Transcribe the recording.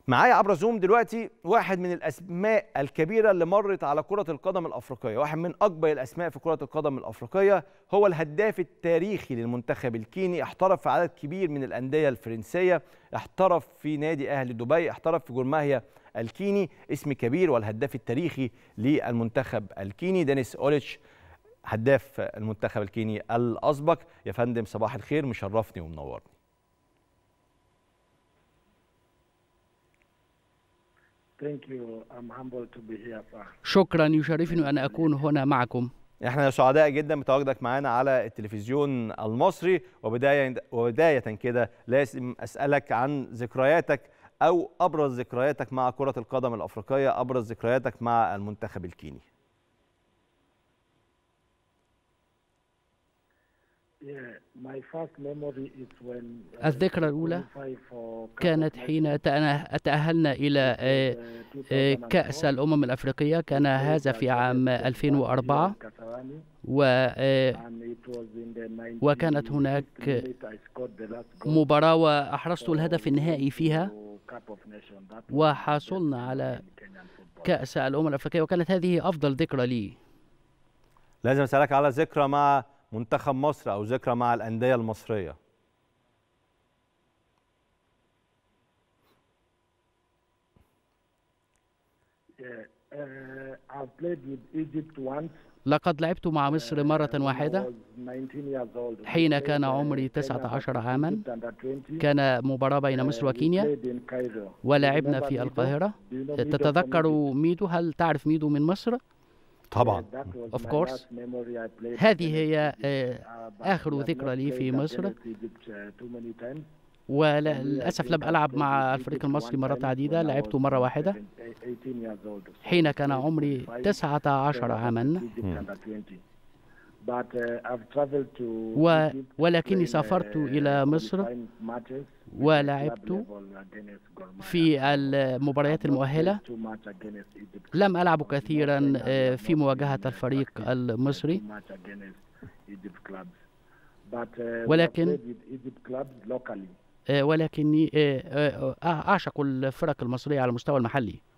معايا عبر زوم دلوقتي واحد من الاسماء الكبيره اللي مرت على كره القدم الافريقيه واحد من اكبر الاسماء في كره القدم الافريقيه هو الهداف التاريخي للمنتخب الكيني احترف في عدد كبير من الانديه الفرنسيه احترف في نادي اهلي دبي احترف في جورماهيا الكيني اسم كبير والهداف التاريخي للمنتخب الكيني دينيس اوليتش هداف المنتخب الكيني الاسبق يا فندم صباح الخير مشرفني ومنورني Thank you. I'm humbled to be here, sir. شكرا يشرفني أن أكون هنا معكم احنا سعداء جدا بتواجدك معانا على التلفزيون المصري وبدايه وبدايه كده لازم اسالك عن ذكرياتك او ابرز ذكرياتك مع كره القدم الافريقيه ابرز ذكرياتك مع المنتخب الكيني Yeah, my first memory is when uh, الذكرى الأولى qualify for Cup كانت of حين Nations, تأنا- تأهلنا إلى آه، uh, آه، 2004. كأس الأمم الأفريقية كان هذا في عام 2004 Kasarani, و آه، and it was in the 90 وكانت هناك minute I scored the last goal مباراة وأحرزت الهدف النهائي فيها to Cup of Nations. That was وحصلنا the best على in Kenyan football. كأس الأمم الأفريقية وكانت هذه أفضل ذكرى لي لازم اسالك على ذكرى مع منتخب مصر او ذكرى مع الانديه المصريه Yeah, uh, I've played with Egypt once. لقد لعبت مع مصر مرة uh, when I واحدة was 19 years old. We حين played, كان uh, عمري Kenya 19 versus عاما Egypt under 20. كان مباراة بين مصر Uh, we وكينيا played in Cairo. ولعبنا Remember في Mido? القاهرة Do you know Mido from تتذكر Egypt? ميدو هل تعرف ميدو من مصر؟ طبعا Yeah, that was Of my course. last memory I played هذه against هي Egypt. آه، Uh, but آخر we have ذكرى not لي played في مصر against Egypt, uh, too many times. وللأسف لم ألعب مع الفريق المصري مرات عديدة لعبت مرة واحدة حين كان عمري 19 عاما و... ولكني سافرت إلى مصر ولعبت في المباريات المؤهلة لم ألعب كثيرا آه، في مواجهة الفريق المصري ولكن- آه، ولكني آه، آه، آه، أعشق الفرق المصرية على المستوى المحلي